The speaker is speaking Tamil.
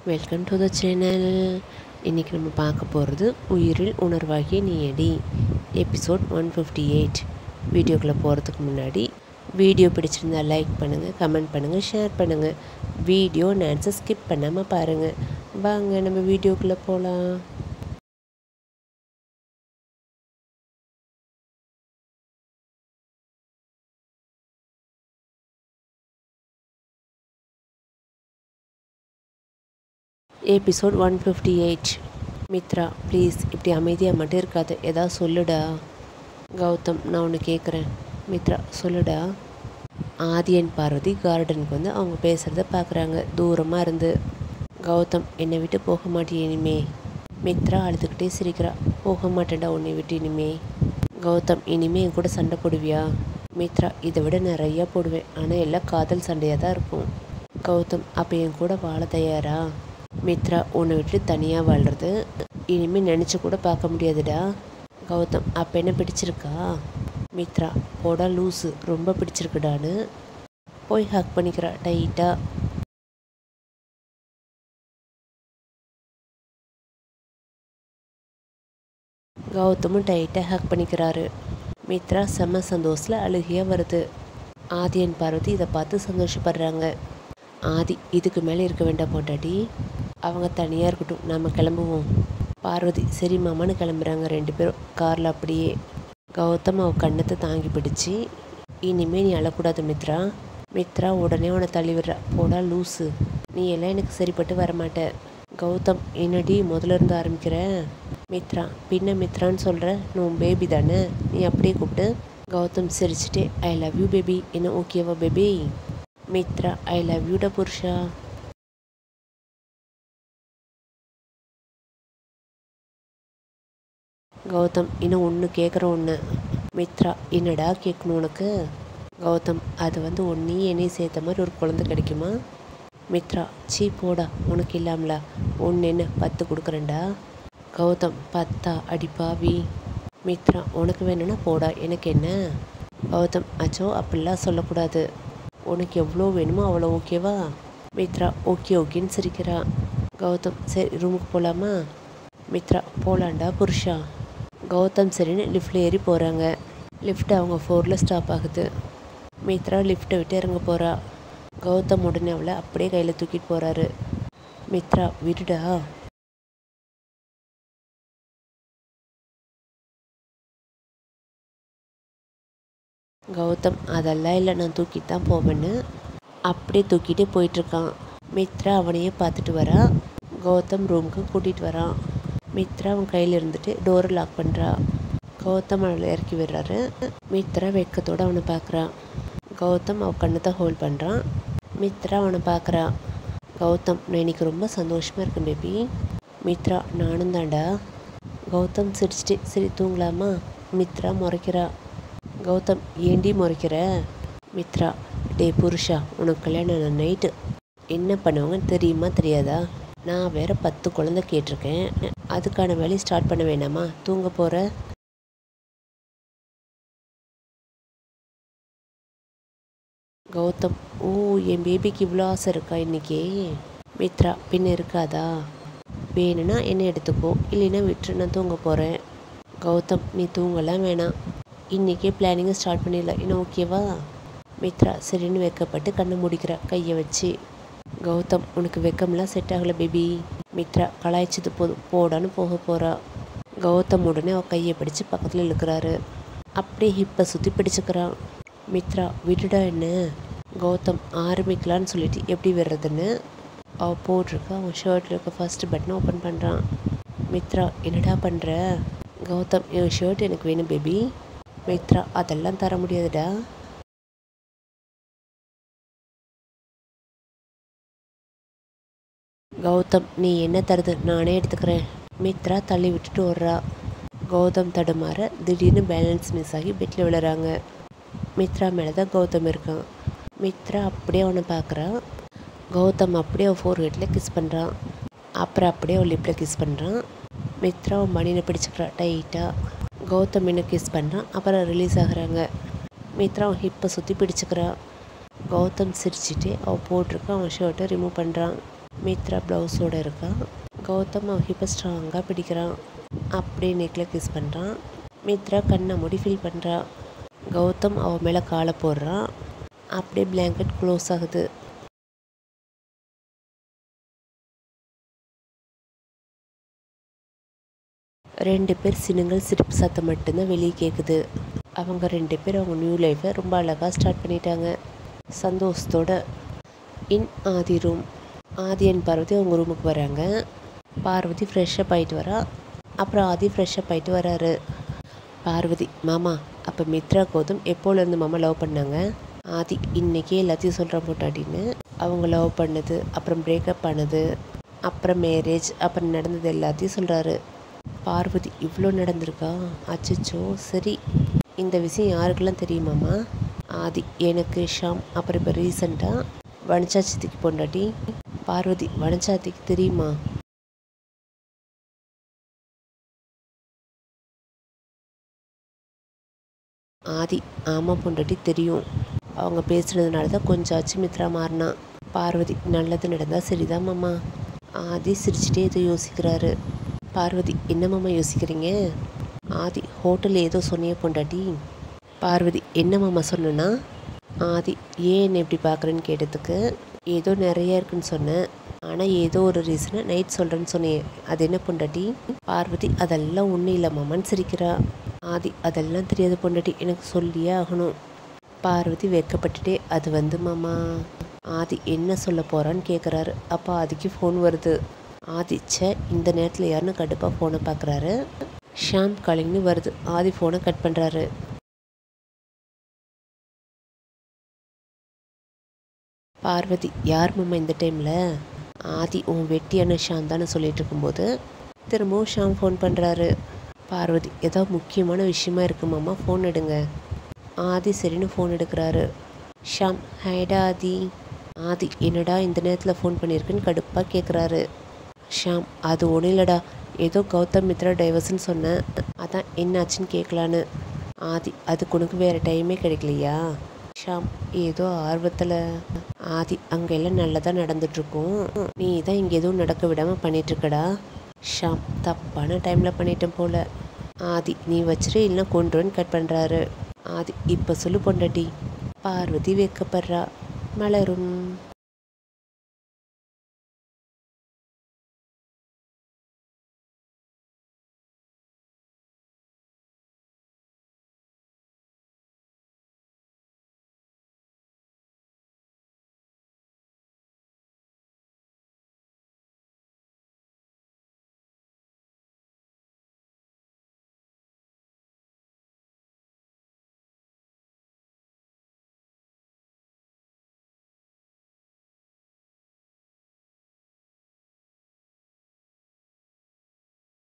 வெல்கம் டு த சேனல் இன்றைக்கி நம்ம பார்க்க போகிறது உயிரில் உணர்வாகிய நீயடி எபிசோட் ஒன் ஃபிஃப்டி எயிட் வீடியோக்குள்ளே போகிறதுக்கு முன்னாடி வீடியோ பிடிச்சிருந்தா லைக் பண்ணுங்கள் கமெண்ட் பண்ணுங்கள் ஷேர் பண்ணுங்கள் வீடியோ நேன்ஸை ஸ்கிப் பண்ணாமல் பாருங்கள் வாங்க நம்ம வீடியோக்குள்ளே போகலாம் episode one fifty eight Mithra please இப்படி அமைதியாக மட்டும் இருக்காது ஏதாவது சொல்லுடா கௌதம் நான் ஒன்று கேட்குறேன் மித்ரா சொல்லுடா ஆதியன் பார்வதி கார்டனுக்கு வந்து அவங்க பேசுகிறத பார்க்குறாங்க தூரமாக இருந்து கௌதம் என்னை விட்டு போக மாட்டியே இனிமே மித்ரா அழுதுகிட்டே சிரிக்கிறா போக மாட்டேன்டா உன்னை விட்டு இனிமே கௌதம் இனிமே என் கூட சண்டை போடுவியா மித்ரா இதை விட நிறையா போடுவேன் ஆனால் எல்லாம் காதல் சண்டையாக தான் இருக்கும் கௌதம் அப்போ என் கூட வாழ தயாரா மித்ரா உன்னை விட்டு தனியாக வாழ்கிறது இனிமேல் நினச்சி கூட பார்க்க முடியாதுடா கௌதம் அப்போ என்ன பிடிச்சிருக்கா மித்ரா போடா லூஸு ரொம்ப பிடிச்சிருக்குடான்னு போய் ஹக் பண்ணிக்கிறா டைட்டாக கௌதமும் டைட்டாக ஹக் பண்ணிக்கிறாரு மித்ரா செம்ம சந்தோஷத்தில் அழுகையாக வருது ஆதியன் பார்வதி இதை பார்த்து சந்தோஷப்படுறாங்க ஆதி இதுக்கு மேலே இருக்க வேண்டாம் பொண்டாட்டி அவங்க தனியாக இருக்கட்டும் நாம் கிளம்புவோம் பார்வதி சரி மாமான்னு கிளம்புறாங்க ரெண்டு பேரும் காரில் அப்படியே கௌதம் அவ கண்ணத்தை தாங்கி பிடிச்சி இனிமே நீ அழக்கூடாது மித்ரா மித்ரா உடனே உன்னை தள்ளி விடுறா போடா லூஸு நீ எல்லாம் எனக்கு சரிப்பட்டு வரமாட்ட கௌதம் என்னடி முதல்ல இருந்து ஆரம்பிக்கிற மித்ரா பின்ன மித்ரான்னு சொல்கிற நீ உன் பேபி தானே நீ அப்படியே கூப்பிட்டு கௌதம் சிரிச்சிட்டே ஐ லவ் யூ பேபி என்ன ஓகேவா பேபி மித்ரா ஐ லவ் யூடா புருஷா கௌதம் இன்னும் ஒன்று கேட்குற ஒன்று மித்ரா என்னடா கேட்கணும் உனக்கு கௌதம் அது வந்து ஒன்றையும் என்னையும் சேர்த்த மாதிரி ஒரு குழந்தை கிடைக்குமா மித்ரா சீ போடா உனக்கு இல்லாமலா ஒன்று என்ன பத்து கொடுக்குறேன்டா கௌதம் பத்தா அடிப்பாவி மித்ரா உனக்கு வேணும்னா போடா எனக்கு என்ன கௌதம் அச்சோ அப்படிலாம் சொல்லக்கூடாது உனக்கு எவ்வளோ வேணுமோ அவ்வளோ ஓகேவா மித்ரா ஓகே ஓகேன்னு சிரிக்கிறா கௌதம் சரி ரூமுக்கு போகலாமா மித்ரா போகலாண்டா புருஷா கௌதம் சரின்னு லிஃப்டில் ஏறி போகிறாங்க லிஃப்ட் அவங்க ஃபோரில் ஸ்டாப் ஆகுது மித்ரா லிஃப்ட்டை விட்டு இறங்க போகிறா கௌதம் உடனே அவளை அப்படியே கையில் தூக்கிட்டு போகிறாரு மித்ரா விடுடா கௌதம் அதெல்லாம் இல்லை நான் தூக்கிட்டு தான் போவேன்னு அப்படியே தூக்கிட்டே போயிட்டுருக்கான் மித்ரா அவனையே பார்த்துட்டு வரா கௌதம் ரூமுக்கு கூட்டிகிட்டு வரான் மித்ரா அவன் கையில் இருந்துட்டு டோரை லாக் பண்ணுறா கௌதம் அவளை இறக்கி விடுறாரு மித்ரா வெக்கத்தோடு அவனை பார்க்குறான் கௌதம் அவன் கண்ணத்தை ஹோல்ட் பண்ணுறான் மித்ரா அவனை பார்க்குறா கௌதம் நான் இன்னைக்கு ரொம்ப சந்தோஷமாக இருக்கேன் பேபி மித்ரா நானும் தாண்டா கௌதம் சிரிச்சிட்டு சரி தூங்கலாமா மித்ரா முறைக்கிறா கௌதம் ஏண்டி முறைக்கிற மித்ரா டே புருஷா உனக்கு கல்யாணம் நைட்டு என்ன பண்ணுவாங்கன்னு தெரியுமா தெரியாதா நான் வேற பத்து குழந்தை கேட்டிருக்கேன் அதுக்கான வேலையை ஸ்டார்ட் பண்ண வேணாமா தூங்க போகிற கௌதம் ஓ என் பேபிக்கு இவ்வளோ ஆசை இருக்கா இன்னைக்கு மித்ரா பின்ன இருக்காதா வேணும்னா என்ன எடுத்துக்கோ இல்லைன்னா விட்டுரு நான் தூங்க போகிறேன் கௌதம் நீ தூங்கலாம் வேணாம் இன்றைக்கே பிளானிங்கை ஸ்டார்ட் பண்ணிடலாம் இன்னும் ஓகேவா மித்ரா சரின்னு வெக்கப்பட்டு கண்ணை முடிக்கிறா கையை வச்சு கௌதம் உனக்கு வெக்கம்லாம் செட் ஆகலை பேபி மித்ரா கலாய்ச்சது போதும் போடான்னு போக போகிறா கௌதம் உடனே அவள் கையை பிடிச்சு பக்கத்தில் இழுக்கிறாரு அப்படியே ஹிப்பை சுற்றி பிடிச்சிக்கிறான் மித்ரா விடுடா என்ன கௌதம் ஆரம்பிக்கலான்னு சொல்லிட்டு எப்படி விடுறதுன்னு அவள் போட்டிருக்க அவன் ஷர்ட்டில் இருக்க ஃபர்ஸ்ட் பட்டனை ஓப்பன் பண்ணுறான் மித்ரா என்னடா பண்ணுற கௌதம் என் ஷர்ட் எனக்கு வேணும் பேபி மித்ரா அதெல்லாம் தர முடியாதுடா கௌதம் நீ என்ன தருது நானே எடுத்துக்கிறேன் மித்ரா தள்ளி விட்டுட்டு ஓடுறா கௌதம் தடுமாற திடீர்னு பேலன்ஸ் மிஸ் ஆகி பெட்டில் விழுறாங்க மித்ரா மேலே தான் கௌதம் இருக்கான் மித்ரா அப்படியே அவனை பார்க்குறான் கௌதம் அப்படியே அவன் ஃபோர் ஹெட்டில் கிஸ் பண்ணுறான் அப்புறம் அப்படியே அவன் லிப்பில் கிஸ் பண்ணுறான் மித்ரா அவன் மணியை பிடிச்சிக்கிறா டைட்டாக கௌதம் இன்னும் கிஸ் பண்ணுறான் அப்புறம் ரிலீஸ் ஆகுறாங்க மித்ரா அவன் ஹிப்பை சுற்றி பிடிச்சிக்கிறான் கௌதம் சிரிச்சிட்டு அவன் போட்டிருக்க அவன் ஷர்ட்டை ரிமூவ் பண்ணுறான் மித்ரா ப்ளவுஸோட இருக்கா கௌதம் அவ ஹிப்பை ஸ்ட்ராங்காக பிடிக்கிறான் அப்படியே நெக்கில் கிஸ் பண்ணுறான் மித்ரா கண்ணை மூடி ஃபீல் பண்ணுறா கௌதம் அவ மேலே காலை போடுறான் அப்படியே பிளாங்கெட் க்ளோஸ் ஆகுது ரெண்டு பேர் சினுங்கள் சிரிப்பு சத்தம் மட்டும்தான் வெளியே கேட்குது அவங்க ரெண்டு பேர் அவங்க நியூ லைஃப்பை ரொம்ப அழகாக ஸ்டார்ட் பண்ணிட்டாங்க சந்தோஷத்தோட in Aadhi room Aadhi and Parvathi அவங்க ரூமுக்கு வராங்க பார்வதி ஃப்ரெஷ்ஷப் ஆகிட்டு வரா அப்புறம் ஆதி ஃப்ரெஷ்ஷப் ஆகிட்டு வராரு பார்வதி மாமா அப்போ மித்ரா கௌதம் எப்போலேருந்து மாமா லவ் பண்ணாங்க ஆதி இன்னைக்கே எல்லாத்தையும் சொல்கிறேன் போட்டாட்டின்னு அவங்க லவ் பண்ணது அப்புறம் பிரேக்கப் பண்ணது அப்புறம் மேரேஜ் அப்புறம் நடந்தது எல்லாத்தையும் சொல்கிறாரு பார்வதி இவ்வளோ நடந்திருக்கா அச்சச்சோ சரி இந்த விஷயம் யாருக்கெல்லாம் தெரியுமாம்மா ஆதி எனக்கு ஷாம் அப்புறம் இப்போ ரீசண்டாக வனச்சாச்சித்திக்கு பொண்டாட்டி பார்வதி வனச்சாத்திக்கு தெரியுமா ஆதி ஆமாம் பொண்டாட்டி தெரியும் அவங்க பேசுனதுனால தான் கொஞ்சம் ஆச்சு மித்ரா மாறினா பார்வதி நல்லது நடந்தால் சரிதான் மாமா ஆதி சிரிச்சிட்டே ஏதோ யோசிக்கிறாரு பார்வதி என்ன மாமா யோசிக்கிறீங்க ஆதி ஹோட்டலில் ஏதோ சொன்னியே பொண்டாட்டி பார்வதி என்ன மாமா சொன்னேன்னா ஆதி ஏன் என்னை இப்படி பார்க்குறேன்னு கேட்டதுக்கு ஏதோ நிறைய இருக்குன்னு சொன்னேன் ஆனால் ஏதோ ஒரு ரீசனை நைட் சொல்கிறேன்னு சொன்னேன் அது என்ன பொண்டாட்டி பார்வதி அதெல்லாம் ஒன்றும் இல்லை மாமான்னு சிரிக்கிறா ஆதி அதெல்லாம் தெரியாத பொண்டாட்டி எனக்கு சொல்லியே ஆகணும் பார்வதி வெக்கப்பட்டுட்டே அது வந்து மாமா ஆதி என்ன சொல்ல போகிறான்னு கேட்குறாரு அப்போ ஆதிக்கு ஃபோன் வருது ஆதி ச்சே இந்த நேரத்தில் யாருன்னு கடுப்பாக ஃபோனை பார்க்குறாரு ஷாம் காலிங்னு வருது ஆதி ஃபோனை கட் பண்ணுறாரு பார்வதி யார் மாமா இந்த டைமில் ஆதி உன் வெட்டியான ஷாம் தானே சொல்லிட்டு இருக்கும்போது திரும்பவும் ஷாம் ஃபோன் பண்ணுறாரு பார்வதி ஏதோ முக்கியமான விஷயமா இருக்கு மாமா ஃபோன் எடுங்க ஆதி சரின்னு ஃபோன் எடுக்கிறாரு ஷாம் ஹைடா ஆதி ஆதி என்னடா இந்த நேரத்தில் ஃபோன் பண்ணியிருக்குன்னு கடுப்பாக கேட்குறாரு ஷாம் அது ஒன்றும் இல்லைடா ஏதோ கௌதம் மித்ரா டைவர்ஸ்னு சொன்னேன் அதான் என்னாச்சுன்னு கேட்கலான்னு ஆதி அதுக்கு உனக்கு வேறு டைமே கிடைக்கலையா ஷாம் ஏதோ ஆர்வத்தில் ஆதி அங்கே எல்லாம் நல்லதாக நடந்துட்டுருக்கும் நீ தான் இங்கே எதுவும் நடக்க விடாமல் பண்ணிகிட்ருக்கடா ஷாம் தப்பான டைமில் பண்ணிட்டேன் போல ஆதி நீ வச்சிரு இல்லைன்னா கொண்டுருன்னு கட் பண்ணுறாரு ஆதி இப்போ சொல்லு பொண்டாட்டி பார்வதி வைக்கப்படுறா மலரும்